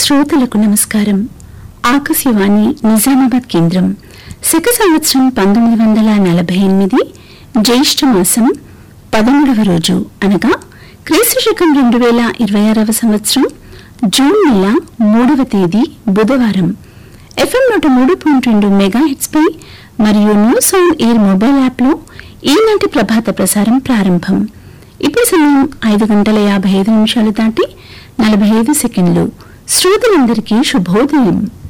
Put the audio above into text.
శ్రోతలకు నమస్కారం ఆకాశవాణి నిజామాబాద్ కేంద్రం శక సంవత్సరం పంతొమ్మిది వందల నలభై ఎనిమిది జ్యేష్ఠ మాసం పదమూడవ రోజు అనగా క్రీస్తు శకం రెండు వేల ఇరవై ఆరవ సంవత్సరం జూన్ నెల మూడవ తేదీ బుధవారం ఎఫ్ఎం నూట మూడు పాయింట్ రెండు మెగా హిట్స్ పై మరియు న్యూస్ ఆన్ ఎయిర్ మొబైల్ యాప్లో ఈనాటి ప్రభాత ప్రసారం ప్రారంభం ఇప్పుడు సమయం ఐదు గంటల యాభై ఐదు నిమిషాలు దాటి నలభై ఐదు సెకండ్లు శ్రోతలందరికీ శుభోదయం